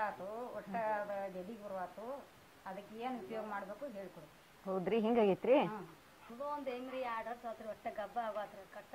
ಬರಾತು ಒಟ್ಟ ಅದ ಗೆದಿಗೆ ಬರುವಾತು ಅದಕ್ಕೆ ಏನು ಉಪಯೋಗ ಮಾಡಬೇಕು ಹೇಳ್ಕೊಡು ಹೌದ್ರಿ ಹಿಂಗಾಗೈತ್ರಿ ಇದು ಒಂದು ಹೆಂಗ್ರಿ ಎರಡು ವರ್ಷ ಆತ್ರಿ ಒಟ್ಟ ಗಬ್ಬ ಆಗತ್ರಿ ಕಟ್ಟ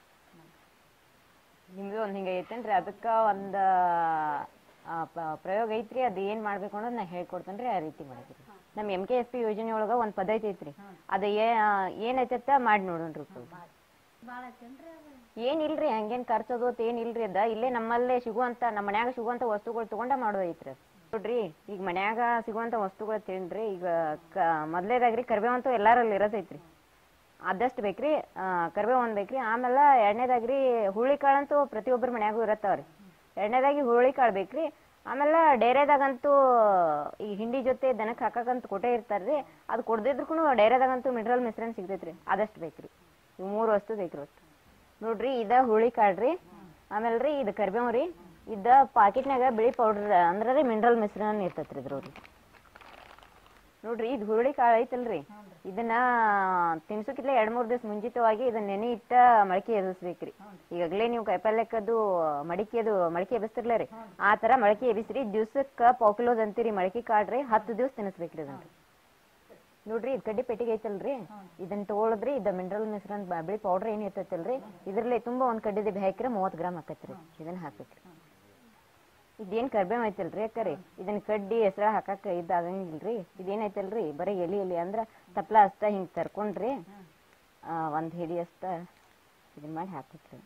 ನಿಮ್ದು ಒಂದ್ ಹಿಂಗೈತೇನ್ರಿ ಅದಕ್ಕ ಒಂದ್ ಆ, ಪ- ಪ್ರಯೋಗ ಐತ್ರಿ ಅದ್ ಏನ್ ಮಾಡ್ಬೇಕು ಅನ್ನೋದ್ ನಾ ಹೇಳ್ಕೊಡ್ತೇನ್ರಿ ಆ ರೀತಿ ಮಾಡಿದ್ರಿ ನಮ್ ಎಂ ಕೆ ಎಸ್ ಪಿ ಯೋಜನೆ ಒಳಗ ಒಂದ್ ಪದ್ಧತಿ ಐತ್ರಿ ಅದ ಏನೈತತ್ತ ಮಾಡಿ ನೋಡೋಣ್ರಿ ಭಾಳ ಐತೇನ್ರಿ ಅದು ಏನಿಲ್ರಿ ಹಂಗೇನ್ ಖರ್ಚದು ಅತ್ ಏನಿಲ್ರಿ ಅದ ಇಲ್ಲೇ ನಮ್ಮಲ್ಲೇ ಸಿಗುವಂತ ನಮ್ಮ ಮನ್ಯಾಗ ಸಿಗುವಂತ ವಸ್ತುಗಳು ತಗೊಂಡ ಮಾಡೋದೈತ್ರಿ ಅದ್. ನೋಡ್ರಿ ಈಗ ಮನ್ಯಾಗ ಸಿಗುವಂತ ವಸ್ತುಗಳು ತಿಳ್ರಿ ಈಗ ಕ ಮೊದ್ಲೇದಾಗ್ರಿ ಕರ್ಬೇವಂತೂ ಎಲ್ಲಾರಲ್ಲಿ ಇರತೈತ್ರಿ ಆದಷ್ಟು ಬೇಕ್ರಿ ಆ, ಕರ್ಬೇವ್ ಒಂದ್ ಬೇಕ್ರಿ ಆಮೇಲೆ ಎರಡನೇದಾಗ್ರಿ ಹುಳಿ ಕಾಳಂತೂ ಪ್ರತಿಯೊಬ್ಬರ ಮನ್ಯಾಗೂ ಇರತ್ತಾವ್ರಿ ಎರಡನೇದಾಗಿ ಹುಳಿ ಕಾಳು ಬೇಕ್ರಿ ಆಮೇಲೆ ಡೈರೆದಾಗಂತೂ ಈ ಹಿಂಡಿ ಜೊತೆ ದನಕ್ಕೆ ಹಾಕಕ್ಕಂತ ಕೊಟ್ಟೆ ಇರ್ತಾರ್ರಿ ಅದು ಕೊಡ್ದಿದ್ರುನು ಡೈರೆದಾಗಂತೂ ಮಿನರಲ್ ಮಿಶ್ರಣ ಸಿಗ್ತೈತ್ರಿ ಆದಷ್ಟು ಬೇಕ್ರಿ ಇವ್ ಮೂರು ವಸ್ತು ಬೇಕ್ರಿ ಒಟ್ಟು ನೋಡ್ರಿ ಇದ ಹುಳಿ ಕಾಳ್ರಿ ಆಮೇಲೆ ರೀ ಇದು ಕರ್ಬೇವ್ ರೀ ಇದ ಪಾಕೆಟ್ನಾಗ ಬಿಳಿ ಪೌಡರ್ ಅಂದ್ರ ರೀ ಮಿನರಲ್ ಮಿಶ್ರಣ ಇರ್ತೈತ್ರಿ ಇದ್ರವ್ರಿ ನೋಡ್ರಿ ಇದು ಹುರುಳಿ ಕಾಳು ಐತಲ್ರಿ ಇದನ್ನ ತಿನ್ಸೋಕಿತ್ಲೆ ಎರಡ್ ಮೂರ್ ದಿವಸ ಮುಂಚಿತವಾಗಿ ಇದನ್ನ ನೆನೆ ಇಟ್ಟ ಮೊಳಕೆ ಎಬ್ಬಿಸ್ಬೇಕ್ರಿ ಈಗಾಗಲೇ ನೀವು ಕಾಯಿಪಲ್ಯಕ್ಕದು ಮಡಿಕೆ ಅದು ಮೊಳಕೆ ಎಬ್ಬಿಸ್ತಿರ್ಲ ರೀ ಆ ತರ ಮೊಳಕೆ ಎಬ್ಬಿಸ್ರಿ ದಿವ್ಸಕ್ಕ ಪಾವ್ ಕಿಲೋದ್ ಅಂತೀರಿ ಮೊಳಕೆ ಕಾಳ್ರಿ ಹತ್ತು ದಿವಸ ತಿನ್ನಿಸ್ಬೇಕ್ರಿ ಅದನ್ನ ನೋಡ್ರಿ ಇದ್ ಕಡ್ಡಿ ಪೆಟ್ಟಿಗೆ ಐತಲ್ರಿ ಇದನ್ನ ತಗೊಳದ್ರಿ ಇದ ಮಿನರಲ್ ಮಿಶ್ರಣ ಬ- ಬಿಳಿ ಪೌಡರ್ ಏನ್ ಇರ್ತೈತಲ್ರಿ ಇದ್ರಲ್ಲೇ ತುಂಬಾ ಒಂದ್ ಕಡ್ಡಿದ ಹಾಕಿರ ಮೂವತ್ ಗ್ರಾಮ್ ಆಕತ್ರಿ ಇದನ್ನ ಹಾಕ್ಬೇಕ್ರಿ ಇದೇನ್ ಕರ್ಬೇವ್ ಐತಲ್ರಿ ಅಕ್ಕರಿ ಇದನ್ನ ಕಡ್ಡಿ ಹೆಸರ ಹಾಕಾಕ ಇದ್ ಆಗಂಗಿಲ್ರಿ ಇದೇನ್ ಐತಲ್ರಿ ಬರೀ ಎಲಿ ಎಲಿ ಅಂದ್ರ ತಪ್ಲ ಅಷ್ಟ ಹಿಂಗ್ ತರ್ಕೊಂಡ್ರಿ ಆ, ಒಂದ್ ಹಿಡಿ ಅಷ್ಟ ಇದನ್ ಮಾಡಿ ಹಾಕ್ಬೇಕ್ರಿ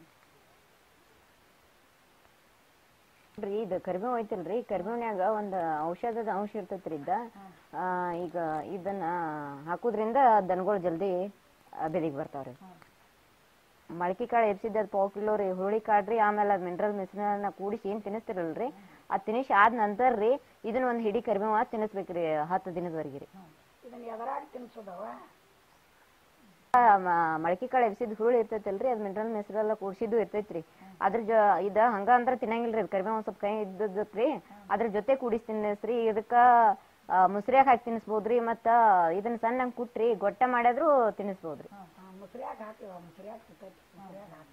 ನೋಡ್ರಿ ಇದು ಕರಿಬೇವ್ ಐತಲ್ರಿ ಕರಿಬೇವ್ನ್ಯಾಗ ಒಂದ್ ಔಷಧದ ಅಂಶ ಇರ್ತೈತ್ರಿ ಇದ್ದ ಆ, ಈಗ ಇದನ್ನ ಹಾಕುದ್ರಿಂದ ದನಗಳು ಜಲ್ದಿ ಬೆದಿಗ್ ಬರ್ತಾವ್ರಿ ಮೊಳಕೆ ಕಾಳು ಎಬ್ಸಿದ್ದ ಪಾವ್ ಕಿಲೋ ರೀ ಹುರುಳಿ ಕಾಳ್ರಿ ಆಮೇಲೆ ಅದ್ ಮಿನರಲ್ ಮಿಶ್ರಣ ಕೂಡಿಸಿ ಏನ್ ತಿನ್ನಿಸ್ತಿರಲ್ರಿ ಅದ್ ತಿನ್ನಿಸಿ ಆದ ನಂತರ ರೀ ಇದನ್ನ ಒಂದ್ ಹಿಡಿ ಕರಿಬೇವ ತಿನ್ನಿಸ್ಬೇಕ್ರಿ ಹತ್ತು ದಿನದವರೆಗೆ ರೀ ಇದನ್ನ ಎದರಾಗ ತಿನ್ಸೋದವ ಆ, ಮ- ಮೊಳಕೆ ಕಾಳು ಎಬ್ಸಿದ್ ಹುರುಳಿ ಇರ್ತೈತಲ್ರಿ ಅದ್ ಮಿನರಲ್ ಮಿಶ್ರೆಲ್ಲ ಕೂಡ್ಸಿದ್ದು ಇರ್ತೈತ್ರಿ ಅದ್ರ ಜೊ ಇದ ಹಂಗ ಅಂದ್ರ ತಿನ್ನಂಗಿಲ್ರಿ ಅದ್ ಕರಿಬೇವ್ ಒಂದ್ ಸ್ವಲ್ಪ ಕೈ ಇದ್ದದ್ರಿ ಅದ್ರ ಜೊತೆ ಕೂಡಿಸಿ ತಿನ್ನಿಸ್ರಿ ಇದಕ್ಕ ಮುಸ್ರಿಯಾಗ ಹಾಕಿ ತಿನ್ನಿಸ್ಬೋದ್ರಿ ಮತ್ತ ಇದನ್ನ ಸಣ್ಣಂಗ್ ಕುಟ್ರಿ ಗೊಟ್ಟ ಮಾಡಿದ್ರು ತಿನ್ನಿಸ್ಬೋದ್ರಿ ಮುಸ್ರಿಯಾಗ ಹಾಕಿವ ಮುಸ್ರಿಯಾಗ ಸಿಗ್ತೈತಿ ಮುಸ್ರಿಯಾಗ ಹಾಕಿ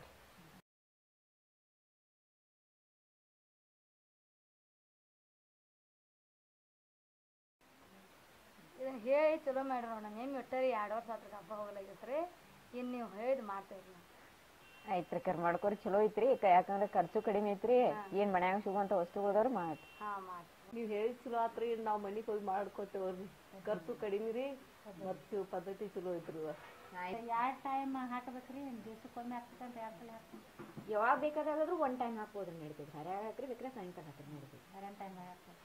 ಇದನ್ನ ಹೇಳಿ ಚಲೋ ಮಾಡ್ರಿ ನೋಡ ಎಮ್ಮೆ ಒಟ್ಟರಿ ಎರಡು ವರ್ಷ ಆತ್ರಿ ಹಬ್ಬ ಹೋಗ್ಲಾಗೈತ್ರಿ ಇನ್ನು ನೀವು ಹೇಳಿದ್ ಮಾಡ್ತೇವ್ರಿ ನಾವು ಐತ್ರಿ ಕರ್ ಮಾಡ್ಕೊರಿ ಚಲೋ ಐತ್ರಿ ಕ- ಯಾಕಂದ್ರ ಖರ್ಚು ಕಡಿಮೆ ಐತ್ರಿ ಏನ್ ಮನ್ಯಾಗ ಸಿಗುವಂತ ವಸ್ತುಗಳದವ್ರು ಮಾಡ್ರಿ ಹಾಂ ಮಾಡಿ ನೀವು ಹೇಳಿ ಚಲೋ ಆತ್ರಿ ನಾವು ಮನಿಗೆ ಹೋಗಿ ಮಾಡ್ಕೊತೇವ್ರಿ ಖರ್ಚು ಕಡಿಮೆ ರೀ ಮತ್ತು ಪದ್ಧತಿ ಚಲೋ ಐತ್ರಿ ಇವ ಎರಡು ಟೈಮ್ ಹಾಕಬೇಕ್ರಿ ದಿವ್ಸಕ್ಕೊಮ್ಮೆ ಹಾಕ್ಬೇಕಂತ ಎರಡು ಸಲ ಹಾಕ್ತೀನಿ ಯಾವಾಗ ಬೇಕಾದಾದ್ರೂ ಒನ್ ಟೈಮ್ ಹಾಕ್ಬೋದ್ರಿ ನಡೀತೈತಿ ಹರ್ಯಾಗ ಹಾಕ್ರಿ ಬೇಕಾದ್ರೆ ಸಾಯಂಕಾಲ ಹಾಕ್ರಿ ನಡೀತೈತಿ ಎರಡು ಟೈಮ್ ಹಾಕ್ಬೇಕು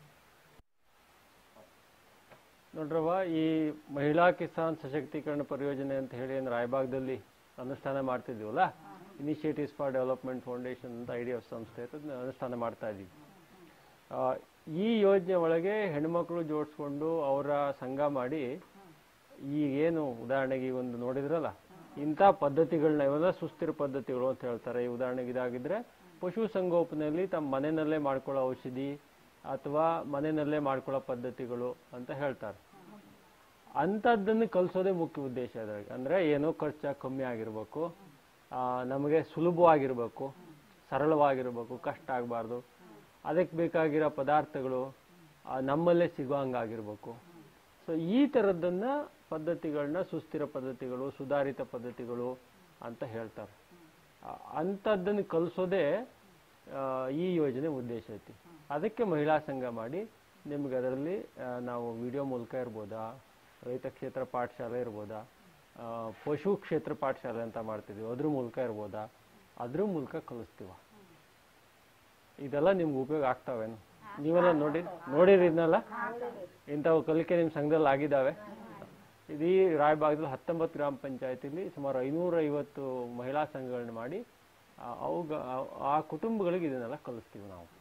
ನೋಡ್ರವ್ವ ಈ ಮಹಿಳಾ ಕಿಸಾನ್ ಸಶಕ್ತೀಕರಣ ಪರಿಯೋಜನೆ ಅಂತ ಹೇಳಿ ಏನು ರಾಯಬಾಗದಲ್ಲಿ ಅನುಷ್ಠಾನ ಮಾಡ್ತಿದ್ದೀವಲ್ಲ ಇನಿಷಿಯೇಟಿವ್ಸ್ ಫಾರ್ ಡೆವಲಪ್ಮೆಂಟ್ ಫೌಂಡೇಶನ್ ಅಂತ ಐ ಡಿ ಎಫ್ ಸಂಸ್ಥೆ ಅಂತ ಅದನ್ನ ಅನುಷ್ಠಾನ ಮಾಡ್ತಾ ಇದ್ದೀವಿ ಆ, ಈ ಯೋಜನೆ ಒಳಗೆ ಹೆಣ್ಮಕ್ಳು ಜೋಡಿಸ್ಕೊಂಡು ಅವರ ಸಂಘ ಮಾಡಿ ಈ ಏನು ಉದಾಹರಣೆಗೆ ಈ ಒಂದು ನೋಡಿದ್ರಲ್ಲ ಇಂಥ ಪದ್ಧತಿಗಳನ್ನ ಇವೆಲ್ಲ ಸುಸ್ಥಿರ ಪದ್ಧತಿಗಳು ಅಂತ ಹೇಳ್ತಾರೆ ಈ ಉದಾಹರಣೆಗೆ ಇದಾಗಿದ್ರೆ ಪಶು ಸಂಗೋಪನೆಯಲ್ಲಿ ತಮ್ಮ ಮನೆಯಲ್ಲೇ ಮಾಡ್ಕೊಳ್ಳೋ ಔಷಧಿ ಅಥವಾ ಮನೆಯಲ್ಲೇ ಮಾಡ್ಕೊಳ್ಳೋ ಪದ್ಧತಿಗಳು ಅಂತ ಹೇಳ್ತಾರೆ ಅಂಥದ್ದನ್ನು ಕಲಿಸೋದೇ ಮುಖ್ಯ ಉದ್ದೇಶ ಅದ್ರಾಗೆ ಅಂದರೆ ಏನೋ ಖರ್ಚು ಕಮ್ಮಿ ಆಗಿರ್ಬೇಕು ಆ, ನಮಗೆ ಸುಲಭವಾಗಿರ್ಬೇಕು ಸರಳವಾಗಿರ್ಬೇಕು ಕಷ್ಟ ಆಗಬಾರ್ದು ಅದಕ್ಕೆ ಬೇಕಾಗಿರೋ ಪದಾರ್ಥಗಳು ಆ, ನಮ್ಮಲ್ಲೇ ಸಿಗೋ ಹಂಗಾಗಿರ್ಬೇಕು ಸೊ ಈ ಥರದ್ದನ್ನ ಪದ್ಧತಿಗಳನ್ನ ಸುಸ್ಥಿರ ಪದ್ಧತಿಗಳು ಸುಧಾರಿತ ಪದ್ಧತಿಗಳು ಅಂತ ಹೇಳ್ತಾರೆ ಆ, ಅಂಥದ್ದನ್ನು ಕಲಿಸೋದೇ ಆ, ಈ ಯೋಜನೆ ಉದ್ದೇಶ ಐತಿ ಅದಕ್ಕೆ ಮಹಿಳಾ ಸಂಘ ಮಾಡಿ ನಿಮ್ಗೆ ಅದರಲ್ಲಿ ಆ, ನಾವು ವಿಡಿಯೋ ಮೂಲಕ ಇರ್ಬೋದಾ ರೈತ ಕ್ಷೇತ್ರ ಪಾಠಶಾಲೆ ಇರ್ಬೋದಾ ಆ, ಪಶು ಕ್ಷೇತ್ರ ಪಾಠಶಾಲೆ ಅಂತ ಮಾಡ್ತಿದ್ವಿ ಅದ್ರ ಮೂಲಕ ಇರ್ಬೋದಾ ಅದ್ರ ಮೂಲಕ ಕಲಿಸ್ತೀವ ಇದೆಲ್ಲ ನಿಮ್ಗೆ ಉಪಯೋಗ ಆಗ್ತಾವೇನು ನೀವೆಲ್ಲ ನೋಡಿ ನೋಡಿರಿ ಇದನ್ನೆಲ್ಲ ಇಂಥವು ಕಲಿಕೆ ನಿಮ್ಮ ಸಂಘದಲ್ಲಿ ಆಗಿದ್ದಾವೆ ಇದೀ ರಾಯಬಾಗದಲ್ಲಿ ಹತ್ತೊಂಬತ್ತು ಗ್ರಾಮ ಪಂಚಾಯತಿಲಿ ಸುಮಾರು ಐನೂರ ಐವತ್ತು ಮಹಿಳಾ ಸಂಘಗಳನ್ನ ಮಾಡಿ ಆ, ಅವುಗ ಆ- ಆ ಕುಟುಂಬಗಳಿಗೆ ಇದನ್ನೆಲ್ಲ ಕಲಿಸ್ತೀವಿ ನಾವು